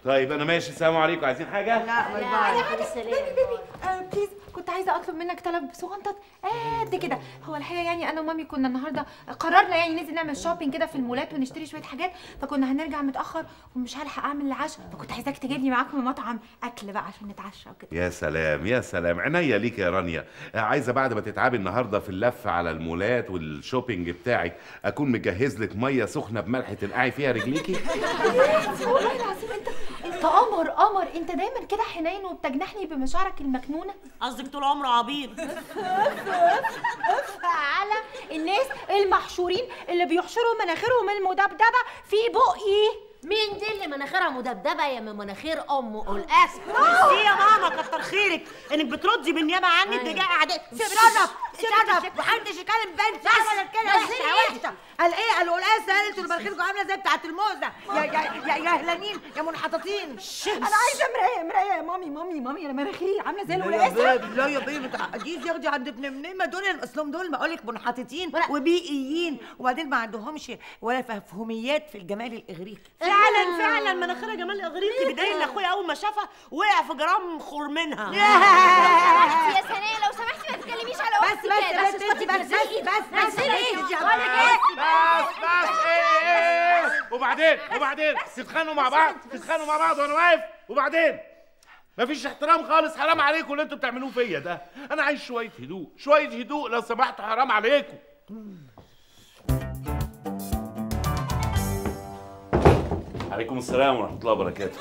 طيب انا ماشي السلام عليكم عايزين حاجه لا باي باي آه بليز كنت عايزه اطلب منك طلب صغنطط قد كده هو الحقيقه يعني انا ومامي كنا النهارده قررنا يعني ننزل نعمل شوبينج كده في المولات ونشتري شويه حاجات فكنا هنرجع متاخر ومش هلحق اعمل العشاء فكنت عايزاك تجيب لي معاكم مطعم اكل بقى عشان نتعشى وكده يا سلام يا سلام عينيا ليك يا رانيا عايزه بعد ما تتعبي النهارده في اللف على المولات والشوبينج بتاعك اكون مجهز لك ميه سخنه بملح تنقعي فيها رجليكي والله العظيم انت انت قمر قمر انت دايما كده حنين وبتجنحني بمشاعرك المكنونه قصدك طول عمره عبيط على الناس المحشورين اللي بيحشروا مناخيرهم المدبدبه في بقي مين دي اللي مناخيرها مدبدبه يا من مناخير ام الاسد ايه يا ماما كتر خيرك انك بتردي بالنيابه عني أيوة. الدجاجه قاعده شرف شرف محدش يكلم بنت ولا كده بس وحشه إيه؟ وحشه قال ايه قالوا القاسه قالت انتوا مناخيركم عامله زي بتاعه الموزه يا يا يا يا هلانين يا منحططين انا عايزه مرايه مرايه يا مامي مامي مامي انا مناخيري عامله زي لا يا القلقاسه بيبي لا يا بيبي ما تعقديش ياخدي عند ابن منيمه دول اصلهم دول بقول لك منحططين وبيئيين وبعدين ما عندهمش ولا مفهوميات في الجمال الاغريقي فعلا فعلا مناخيرها جمال اغريقي بدايه ان اخويا اول ما شافها وقع في جرام خور منها يا سناء لو سمحتي ما تتكلميش على بس اختي بس كده بس انت بس بس بس بس نزلي. انت بقولك ايه بس بس ايه ايه ايه وبعدين وبعدين تتخانقوا مع بعض تتخانقوا مع بعض وانا واقف وبعدين مفيش احترام خالص حرام عليكم اللي انتوا بتعملوه فيا ده انا عايز شويه هدوء شويه هدوء لو سمحتوا حرام عليكم عليكم السلام ورحمه الله وبركاته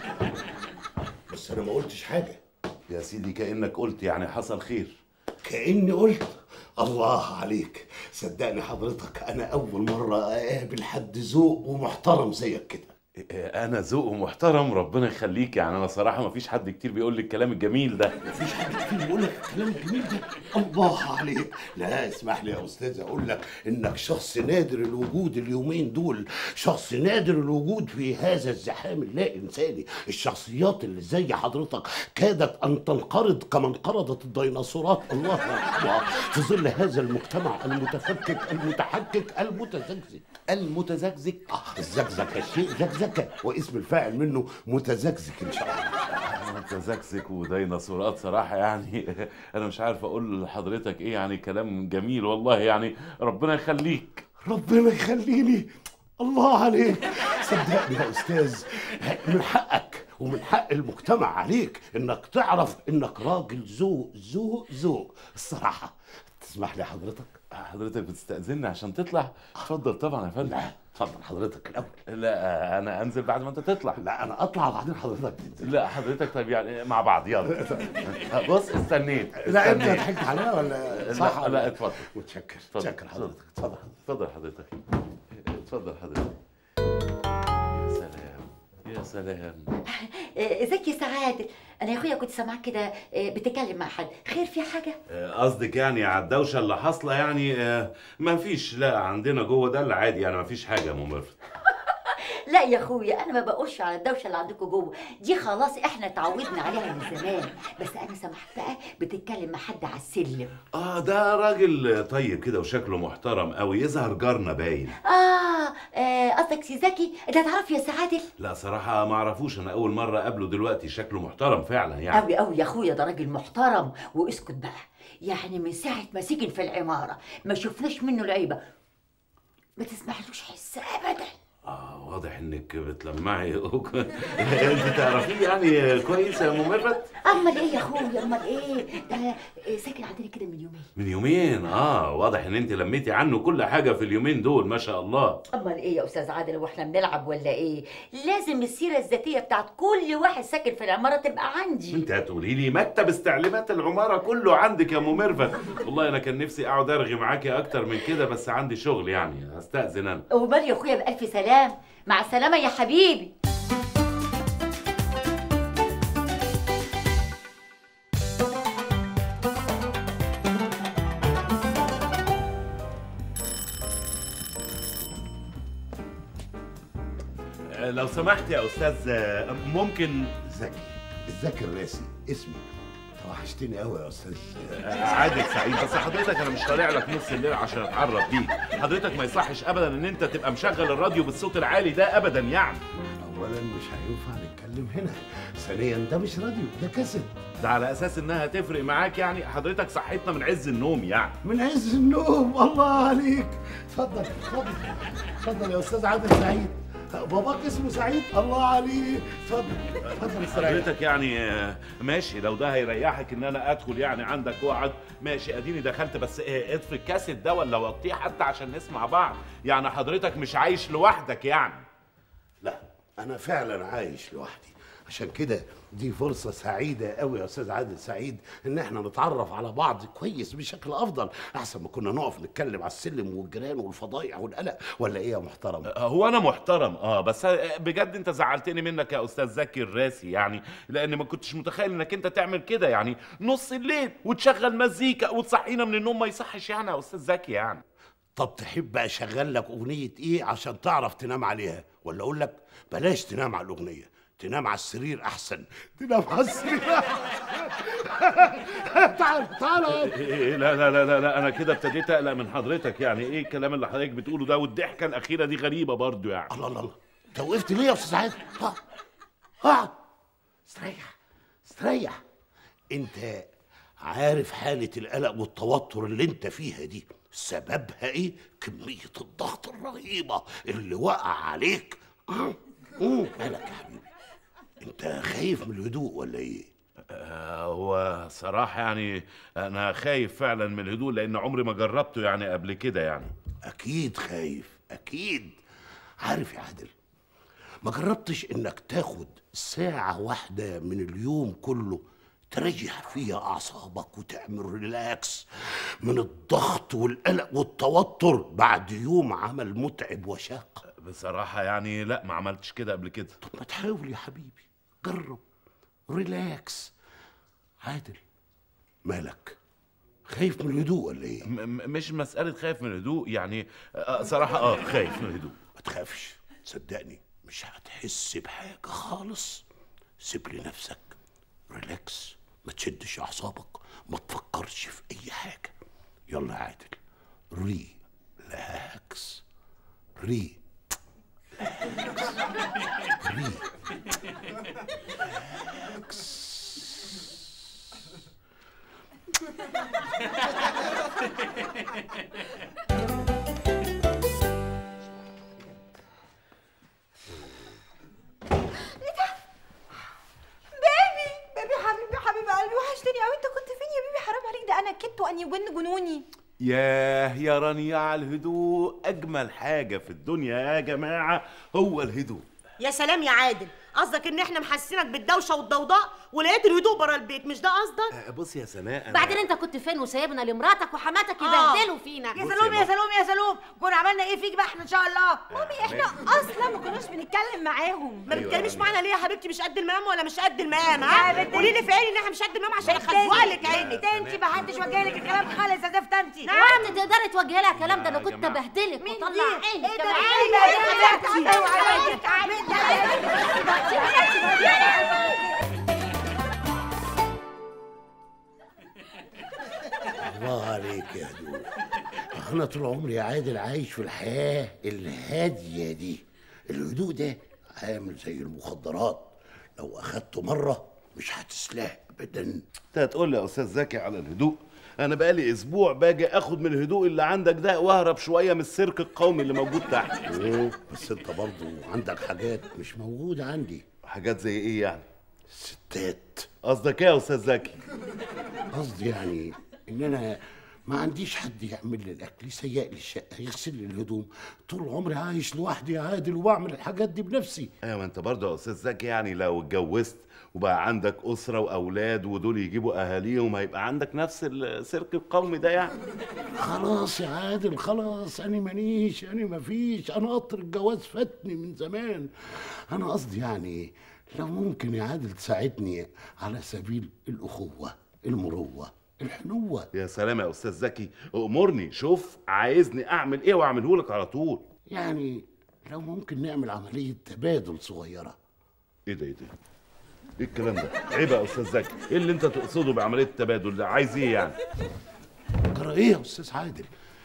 بس انا ما قلتش حاجه يا سيدي كانك قلت يعني حصل خير كاني قلت الله عليك صدقني حضرتك انا اول مره اقابل حد ذوق ومحترم زيك كده انا ذوق ومحترم ربنا يخليك يعني انا صراحه ما فيش حد كتير بيقول لي الكلام الجميل ده مفيش حد كتير بيقول لك الكلام الجميل ده الله عليك لا اسمح لي يا استاذ اقول لك انك شخص نادر الوجود اليومين دول شخص نادر الوجود في هذا الزحام اللا انساني الشخصيات اللي زي حضرتك كادت ان تنقرض كما انقرضت الديناصورات الله اكبر في ظل هذا المجتمع المتفكك المتحكك المتزكزك المتزكزك آه، الزكزكه شيء زكزكه واسم الفاعل منه متزكزك ان شاء الله متزكزك وديناصورات صراحة يعني أنا مش عارف أقول لحضرتك إيه يعني كلام جميل والله يعني ربنا يخليك ربنا يخليني الله عليك صدقني يا استاذ من حقك ومن حق المجتمع عليك انك تعرف انك راجل ذوق ذوق ذوق الصراحه تسمح لي حضرتك حضرتك بتستأذني عشان تطلع اتفضل طبعا يا فندم لا اتفضل حضرتك الاول لا أنا أنزل بعد ما أنت تطلع لا انا اطلع وبعدين حضرتك تنزل لا حضرتك طيب يعني مع بعض يلا بص استنيت لا انت استنيت. ضحكت عليها ولا صح لا, ولا لا اتفضل متشكر اتفضل متشكر حضرتك اتفضل اتفضل حضرتك اتفضل حضرتك يا سلام يا سلام آه، ازيك يا سعاد انا يا اخويا كنت سامعاك كده آه، بتتكلم مع حد خير في حاجه آه، قصدك يعني على الدوشه اللي حاصله يعني آه، ما فيش لا عندنا جوه ده اللي عادي يعني ما فيش حاجه يا ام ميرفت لا يا اخويا انا ما بقولش على الدوشه اللي عندكم جوه دي خلاص احنا اتعودنا عليها من زمان بس انا سمعتها بتتكلم مع حد على السلم اه ده راجل طيب كده وشكله محترم قوي يظهر جارنا باين اه آه، قصدك سي زكي انت تعرف يا سعادل لا صراحه ما اعرفوش انا اول مره اقابله دلوقتي شكله محترم فعلا يعني قوي قوي يا اخويا ده راجل محترم واسكت بقى يعني من ساعه ما سكن في العماره ما شفناش منه العيبه ما تسمحلوش حس ابدا اه واضح انك بتلمعي انت تعرفيه يعني كويس يا ام ميرفت امال ايه يا اخويا امال ايه ده ساكن عندنا كده من يومين من يومين اه واضح ان انت لميتي عنه كل حاجه في اليومين دول ما شاء الله امال ايه يا استاذ عادل واحنا بنلعب ولا ايه لازم السيره الذاتيه بتاعت كل واحد ساكن في العماره تبقى عندي انت هتقولي لي مكتب استعلامات العماره كله عندك يا ام ميرفت والله انا كان نفسي اقعد ارغي معاكي اكتر من كده بس عندي شغل يعني هستاذن انا ومال يا اخويا بالف سلام مع السلامه يا حبيبي آه، لو سمحت يا استاذ آه، ممكن زكي الزكي الراسي اسمي توحشتني قوي يا استاذ عادل سعيد بس حضرتك انا مش طالع لك نص الليل عشان اتعرف بيك حضرتك ما يصحش ابدا ان انت تبقى مشغل الراديو بالصوت العالي ده ابدا يعني اولا مش هينفع نتكلم هنا ثانيا ده مش راديو ده كاسيت ده على اساس انها تفرق معاك يعني حضرتك صحيتنا من عز النوم يعني من عز النوم الله عليك اتفضل اتفضل اتفضل يا استاذ عادل سعيد باباك اسمه سعيد الله عليه اتفضل اتفضل استريح حضرتك يعني آه، ماشي لو ده هيريحك ان انا ادخل يعني عندك واقعد ماشي اديني دخلت بس آه، اطفي الكاسيت ده ولا وطيه حتى عشان نسمع بعض يعني حضرتك مش عايش لوحدك يعني لا انا فعلا عايش لوحدي عشان كده دي فرصة سعيدة قوي يا أستاذ عادل سعيد إن إحنا نتعرف على بعض كويس بشكل أفضل أحسن ما كنا نقف نتكلم على السلم والجيران والفضايح والقلق ولا إيه يا محترم؟ آه، هو انا محترم اه بس آه، بجد انت زعلتني منك يا استاذ زكي الراسي يعني لان ما كنتش متخيل انك انت تعمل كده يعني نص الليل وتشغل مزيكا وتصحينا من النوم ما يصحش يعني يا استاذ زكي يعني طب تحب أشغل لك أغنية إيه عشان تعرف تنام عليها؟ ولا أقول لك بلاش تنام على الأغنية تنام على السرير أحسن تنام على السرير تعال تعال إيه لا لا لا لا, لا انا كده ابتديت اقلق من حضرتك يعني ايه الكلام اللي حضرتك بتقوله ده والضحكه الاخيره دي غريبه برضو يعني الله الله الله انت وقفت ليه يا استاذ عادل؟ اقعد اقعد استريح استريح انت عارف حالة القلق والتوتر اللي انت فيها دي سببها ايه؟ كمية الضغط الرهيبة اللي وقع عليك اه اه مالك يا حبيبي انت خايف من الهدوء ولا ايه؟ آه، هو صراحه يعني انا خايف فعلا من الهدوء لان عمري ما جربته يعني قبل كده يعني اكيد خايف اكيد عارف يا عادل ما جربتش انك تاخد ساعة واحدة من اليوم كله تريح فيها اعصابك وتعمل ريلاكس من الضغط والقلق والتوتر بعد يوم عمل متعب وشاق بصراحه يعني لا ما عملتش كده قبل كده طب ما تحاول يا حبيبي جرب ريلاكس عادل مالك خايف من الهدوء ولا ايه م- م- مش مساله خايف من الهدوء يعني آه، صراحه اه خايف من الهدوء ما تخافش صدقني مش هتحس بحاجة خالص سيب لي نفسك ريلاكس ما تشدش أعصابك ما تفكرش في أي حاجة يلا يا عادل ريلاكس ري ري بيبي بيبي حبيبي حبيب قلبي وحشتني قوي انت كنت فين يا بيبي حرام عليك ده انا كدت وان يجن جنوني ياه يا رانيا على الهدوء اجمل حاجه في الدنيا يا جماعه هو الهدوء يا سلام يا عادل قصدك ان احنا محسينك بالدوشه والضوضاء ولقيت الهدوء بره البيت مش ده قصدك آه، بص يا سناء أنا- بعدين انت كنت فين وسايبنا لمراتك وحماتك آه. يبهدلوا فينا يا بصي يا سلام يا ماما. سلام يا سلام كنا عملنا ايه فيك بقى احنا ان شاء الله مامي احنا اصلا ما كناش بنتكلم معاهم ما أيوة بتتكلميش يعني. معانا ليه يا حبيبتي مش قد المقام ولا مش قد المقام ها قولي لي في عيني ان احنا مش قد المقام عشان اخزوق لك عينك انت ما حدش وجه لك الكلام خالص يا زفت انت وانت تقدري توجهي لها الكلام ده انا يا كنت جماعة. بهدلك مين وطلع دي؟ عينك ايه ده كمان. ايه ده ايه ده ايه ده ايه الله عليك يا هدوء انا طول عمري يا عادل عايش في الحياه الهاديه دي الهدوء ده عامل زي المخدرات لو اخدته مره مش هتسلاه ابدا انت هتقول لي يا استاذ زكي على الهدوء انا بقالي اسبوع باجي اخد من الهدوء اللي عندك ده واهرب شويه من السيرك القومي اللي موجود تحت مم، بس انت برضو عندك حاجات مش موجوده عندي حاجات زي ايه يعني ستات قصدك ايه يا استاذ زكي قصدي يعني ان انا ما عنديش حد يعمل لي الاكل يسيق لي الشقه يغسل لي الهدوم طول عمري عايش لوحدي يا عادل وبعمل الحاجات دي بنفسي ايوه ما انت برضه يا استاذ زكي يعني لو اتجوزت وبقى عندك اسره واولاد ودول يجيبوا اهاليهم هيبقى عندك نفس السيرك القومي ده يعني خلاص يا عادل خلاص انا مانيش انا مفيش انا قطر الجواز فاتني من زمان انا قصدي يعني لو ممكن يا عادل تساعدني على سبيل الاخوه المروه الحنوه يا سلام يا استاذ زكي امرني شوف عايزني اعمل ايه واعمله لك على طول يعني لو ممكن نعمل عمليه تبادل صغيره ايه ده ايه ده ايه الكلام ده عيب يا استاذ زكي ايه اللي انت تقصده بعمليه التبادل ده عايز ايه يعني ترى ايه يا استاذ عادل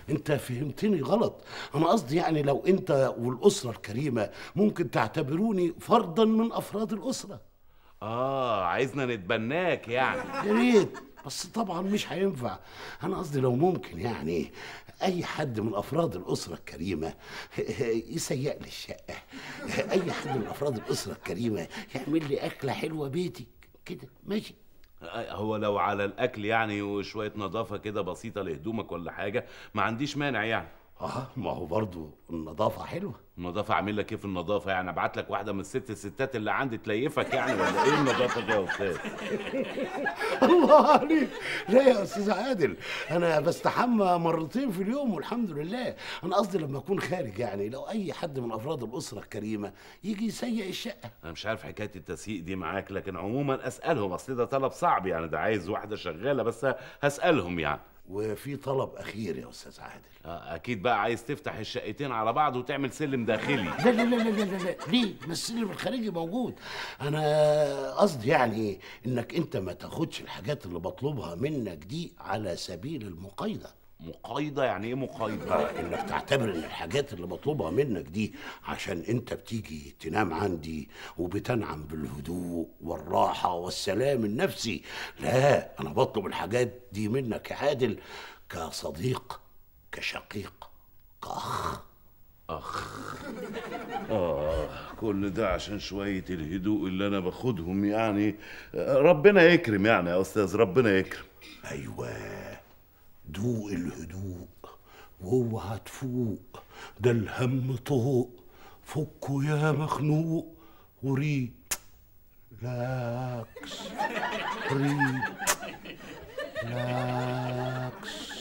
انت فهمتني غلط انا قصدي يعني لو انت والاسره الكريمه ممكن تعتبروني فردا من افراد الاسره اه عايزنا نتبناك يعني يا ريت بس طبعا مش هينفع انا قصدي لو ممكن يعني اي حد من افراد الاسره الكريمه يسيق لي الشقه اي حد من افراد الاسره الكريمه يعمل لي اكله حلوه بيتي كده ماشي آه، هو لو على الاكل يعني وشويه نظافه كده بسيطه لهدومك ولا حاجه ما عنديش مانع يعني اه ما هو برضو النظافه حلوه النظافه اعمل لك ايه في النظافه يعني ابعت لك واحده من الست الستات اللي عندي تليفك يعني ولا ايه النظافه دي يا استاذ الله عليك لا يا استاذ عادل انا بستحمى مرتين في اليوم والحمد لله انا قصدي لما اكون خارج يعني لو اي حد من افراد الاسره الكريمه يجي يسيق الشقه انا مش عارف حكايه التسييق دي معاك لكن عموما اسالهم اصل ده طلب صعب يعني ده عايز واحده شغاله بس هسالهم يعني وفي طلب اخير يا استاذ عادل آه، اكيد بقى عايز تفتح الشقتين على بعض وتعمل سلم داخلي لا لا لا لا لا لا, لا. ليه ما السلم الخارجي موجود انا قصدي يعني انك انت ما تاخدش الحاجات اللي بطلبها منك دي على سبيل المقايضه مقايضه يعني ايه مقايضه آه، انك تعتبر ان الحاجات اللي بطلبها منك دي عشان انت بتيجي تنام عندي وبتنعم بالهدوء والراحة والسلام النفسي لا انا بطلب الحاجات دي منك يا عادل كصديق كشقيق كأخ آه كل ده عشان شوية الهدوء اللي أنا باخدهم يعني آه، ربنا يكرم يعني يا أستاذ ربنا يكرم ايوه دوق الهدوء واوعى تفوق ده الهم طوق فكه يا مخنوق وريد لاكس ريد لاكس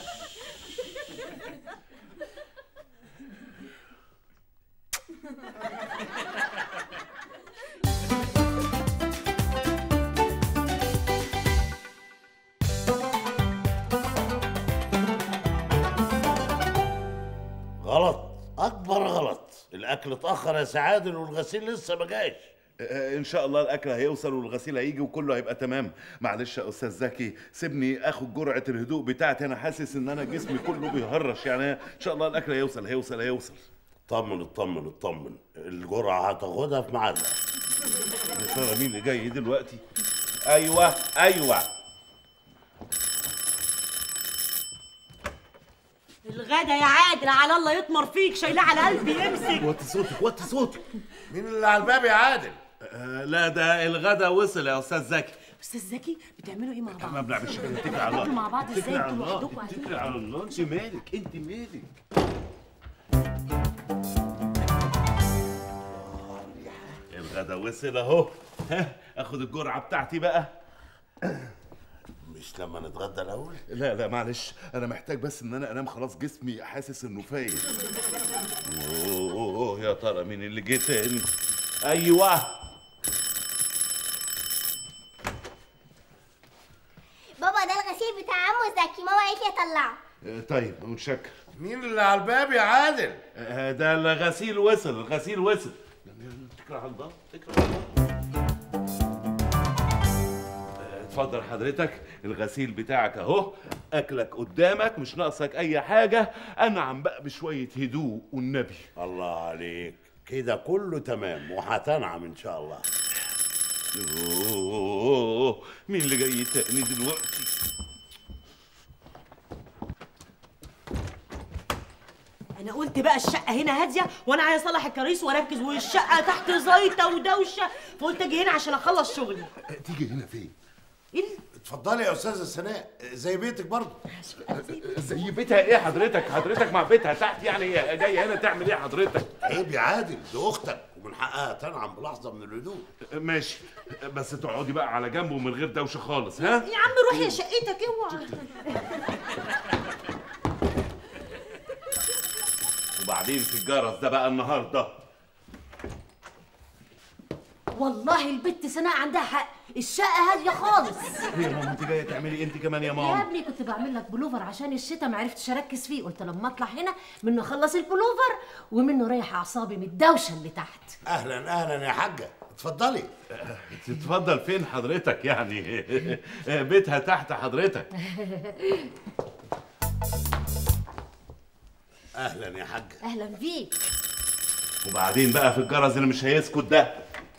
غلط اكبر غلط الاكل اتاخر يا سعادل والغسيل لسه ما جاش آه، ان شاء الله الاكل هيوصل والغسيل هيجي وكله هيبقى تمام معلش يا استاذ زكي سيبني اخد جرعه الهدوء بتاعتي انا حاسس ان انا جسمي كله بيهرش يعني ان شاء الله الاكل هيوصل هيوصل هيوصل اطمن اطمن اطمن الجرعه هتاخدها في ميعادها يا ترى مين اللي جاي دلوقتي ايوه ايوه الغدا يا عادل على الله يطمر فيك شايلاه على قلبي امسك وطي صوتك وطي صوتك مين اللي على الباب يا عادل آه لا ده الغدا وصل يا استاذ زكي استاذ زكي بتعملوا ايه مع بعض ما بنعملش كده اتكل على الله بتاكلوا مع بعض ازاي اتكل على انتوا الله لوحدكم قاعدين؟ اتكل على الله انت مالك انت مالك الغدا وصل اهو ها اخد الجرعه بتاعتي بقى مش لما نتغدى الاول لا لا معلش انا محتاج بس ان انا انام خلاص جسمي حاسس انه فايق أوه, أوه, اوه يا ترى مين اللي جه تاني ايوه بابا ده الغسيل بتاع عمو زكي ماما قالت لي اطلعه آه، طيب متشكر مين اللي على الباب يا عادل آه، ده الغسيل وصل الغسيل وصل اتكل على الله اتكل على الله آه، اتفضل حضرتك الغسيل بتاعك اهو اكلك قدامك مش ناقصك اي حاجه انعم بقى بشويه هدوء والنبي الله عليك كده كله تمام وهتنعم ان شاء الله أوه مين اللي جاي تاني دلوقتي انا قلت بقى الشقه هنا هاديه وانا عايز اصلح الكراسي واركز والشقه تحت زيطه ودوشه فقلت اجي هنا عشان اخلص شغلي تيجي هنا فين ايه اللي- اتفضلي يا استاذه سناء زي بيتك برضه زي بيتها ايه حضرتك حضرتك مع بيتها تحت يعني جاي هنا تعمل ايه حضرتك عيب يا عادل دي اختك ومن حقها تنعم بلحظه من الهدوء ماشي بس تقعدي بقى على جنب ومن غير دوشه خالص ها يا عم روح يا شقتك اوعى وبعدين في الجرس ده بقى النهارده والله البت سناء عندها حق الشقه هاديه خالص ايه يا ماما انت جايه تعملي انت كمان يا يا ماما ابني كنت بعمل لك بلوفر عشان الشتاء ما عرفتش اركز فيه قلت لما اطلع هنا منه اخلص البلوفر ومنه رايح اعصابي من الدوشه اللي تحت اهلا اهلا يا حاجه اتفضلي تتفضل فين حضرتك يعني بيتها تحت حضرتك اهلا يا حاج اهلا بيك وبعدين بقى في الجرس اللي مش هيسكت ده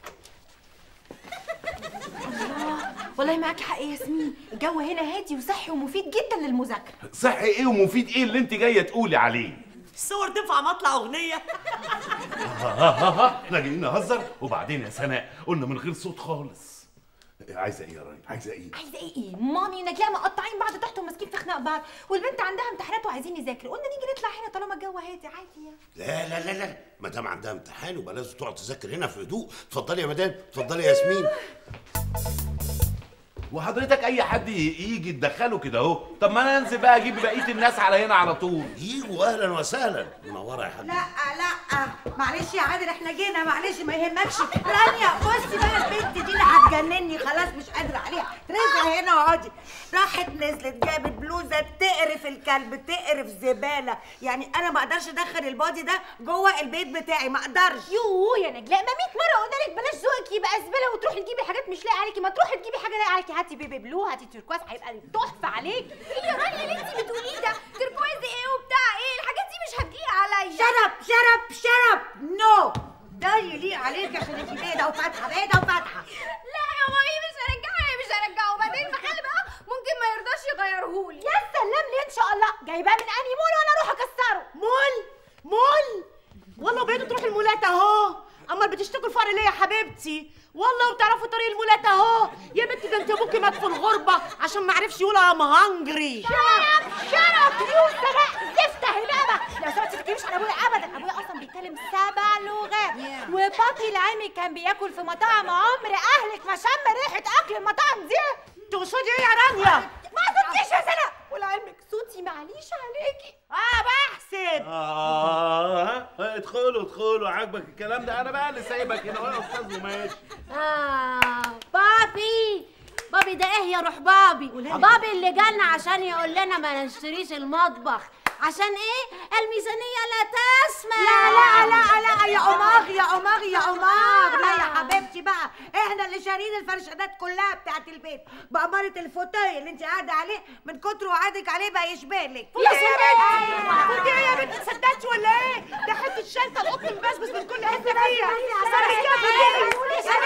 والله معاكي حق يا ياسمين الجو هنا هادي وصحي ومفيد جدا للمذاكره صحي ايه ومفيد ايه اللي انت جايه تقولي عليه الصور تنفع مطلع اغنيه احنا جايين نهزر وبعدين يا سناء قلنا من غير صوت خالص عايزه ايه يا راجل عايزه ايه عايزه ايه ايه مامي ونجلاء مقطعين بعض تحت وماسكين في خناق بعض والبنت عندها امتحانات وعايزين نذاكر قلنا نيجي نطلع هنا طالما الجو هادي عادي يعني لا لا لا لا ما دام عندها امتحان يبقى لازم تقعد تذاكر هنا في هدوء اتفضلي يا مدام اتفضلي يا ياسمين وحضرتك اي حد ي- يجي تدخله كده اهو طب ما انا انزل بقى اجيب بقيه الناس على هنا على طول يجوا اهلا وسهلا منوره يا حاج لا لا معلش يا عادل احنا جينا معلش ما يهمكش رانيا بصي بقى البنت دي اللي هتجنني خلاص مش قادره عليها رجعي هنا واقعدي راحت نزلت جابت بلوزه تقرف الكلب تقرف زباله يعني انا ما اقدرش ادخل البادي ده جوه البيت بتاعي ما اقدرش يوه يا نجلاء ما 100 مره قلنا لك بلاش ذوقك يبقى زباله وتروحي تجيبي حاجات مش لاقيه عليكي ما تروحي تجيبي حاجه لاقيه عليكي هاتي بيبي بلو هاتي تركواز هيبقى تحفه عليك ايه يا رانيا اللي انت بتقوليه ده تركواز ايه وبتاع ايه الحاجات دي مش هتجي عليا شرب شرب شرب نو ده يليق عليك عشان انت بيضه وفاتحه بيضه وفاتحه لا يا مامي مش هرجعه مش هرجعه وبعدين مخلي بقى ممكن ما يرضاش يغيرهولي يا سلام ليه ان شاء الله جايباه من انهي مول وانا اروح اكسره مول مول والله بقيتوا تروحوا المولات اهو امال بتشتكوا الفقر ليه يا حبيبتي والله وبتعرفوا طريق المولات اهو يا بنتي ده انت ابوكي مات في الغربه عشان ما عرفش يقول ام هانجري شرف شرف يوسف بقى زفته هبابه لو سمحتي ما تتكلميش عن ابويا ابدا ابويا اصلا بيتكلم سبع لغات وبابي العمي كان بياكل في مطاعم عمر اهلك ما شم ريحه اكل المطاعم دي تقصدي ايه يا رانيا ما صدقتيش يا سنة ولعلمك صوتي معليش عليكي اه بحسب اه ادخلوا ادخلوا عاجبك الكلام ده انا بقى اللي سايبك هنا اهو يا استاذ وماشي آه بابي بابي ده ايه يا روح بابي بابي اللي جالنا عشان يقول لنا ما نشتريش المطبخ عشان ايه الميزانية لا تسمح لا لا لا لا يا عمار يا عمار يا عمار لا يا حبيبتي بقى احنا اللي شارين الفرشادات كلها بتاعت البيت بأمارة الفوتاي اللي انت قاعده عليه من كتر وقعدك عليه بقى يشبهلك يا سلام فوتي ايه يا بنت تصدقتي ولا ايه ده حته شنطه القط مبسبس من كل حته فيها صار كده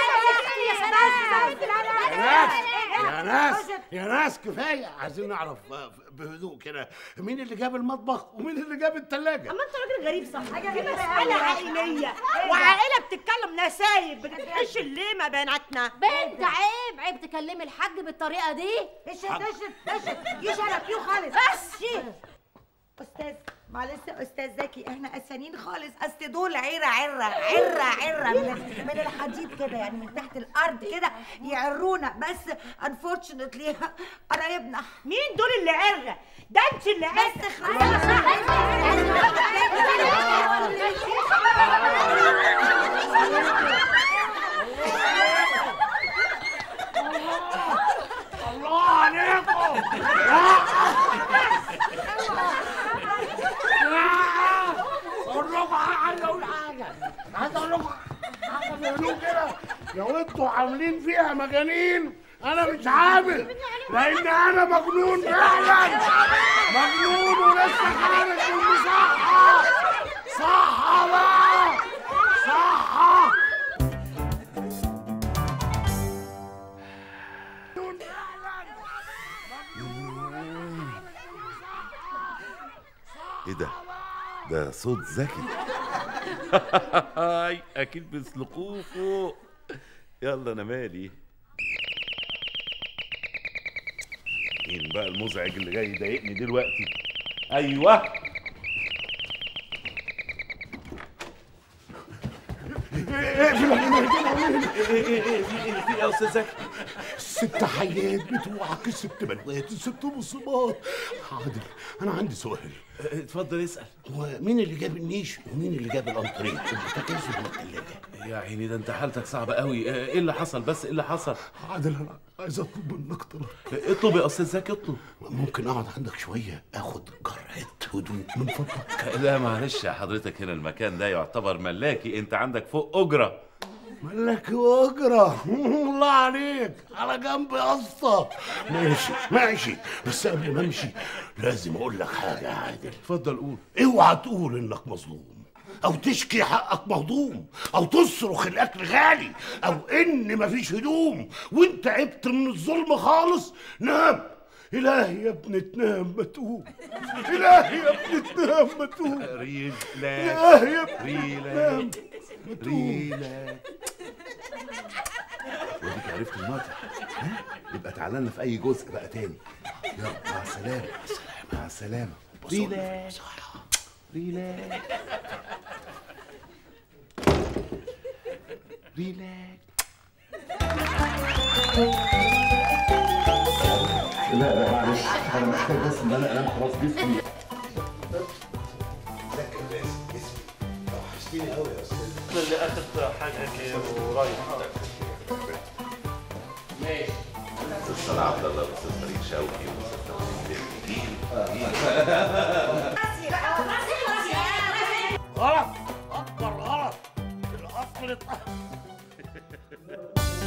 يا ناس يا ناس يا ناس كفايه عايزين نعرف بهدوء كده مين اللي جاب المطبخ ومين اللي جاب الثلاجه اما انت راجل غريب صح دي مسألة عائلية وعائلة بتتكلم نسايب بتتحش ليه ما بناتنا بنت عيب عيب تكلمي الحاج بالطريقة دي اشت اشت اشت يشرب يو خالص بس استاذ معلش يا استاذ زكي احنا اسفانين خالص اصل دول عره عره عره عره من من الحديد كده يعني من تحت الارض كده يعرونا بس انفورشنتلي قرايبنا مين دول اللي عرة ده انت اللي عرة بس الله عليكم اقول لكم عايز اقول حاجه عايز اقول لكم حاجه بهدوء كده لو انتوا عاملين فيها مجانين انا مش عامل لان انا مجنون فعلا مجنون ولسه خارج من المصحه صحه بقى صحه ايه ده ده صوت ذكي اكيد بيسلقوه فوق يلا انا مالي مين بقى المزعج اللي جاي يضايقني دلوقتي ايوه ايه ايه ايه ايه في ايه في ايه يا استاذ زكي الست حيات بتوعك الست بنوات الست مصيبات حاضر انا عندي سؤال اتفضل اسال هو مين اللي جاب النيش ومين اللي جاب الانتريه البوتاجاز ولا الثلاجه يا عيني ده انت حالتك صعبه قوي ايه اللي حصل بس ايه اللي حصل عادل انا عايز اطلب منك طلب اطلب يا استاذ زكي اطلب ممكن اقعد عندك شويه اخد جرعه هدوء من فضلك لا معلش يا حضرتك هنا المكان ده يعتبر ملاكي انت عندك فوق اجره مالك واجرة الله عليك على جنب يا اسطى ماشي ماشي بس قبل ما امشي لازم اقول لك حاجه يا عادل اتفضل قول اوعى تقول انك مظلوم او تشكي حقك مهضوم او تصرخ الاكل غالي او ان مفيش هدوم وانت عبت من الظلم خالص نام الهي يا ابني تنام ما تقوم الهي يا ابني تنام ما تقوم ريلاكس الهي يا ابني تنام ريلاكس ما تقوم ريلاكس وديك عرفت المطر ها يبقى تعالى لنا في اي جزء بقى تاني يلا مع السلامه مع السلامه ريلاكس ريلاكس ريلاكس لا لا معلش انا محتاج بس ان انا انام خلاص جسمي وحشتني قوي يا استاذ اللي اخد حاجه قريب استاذ عبد الله واستاذ فريد شوقي واستاذ توفيق غلط اكبر غلط الاصل اتأخر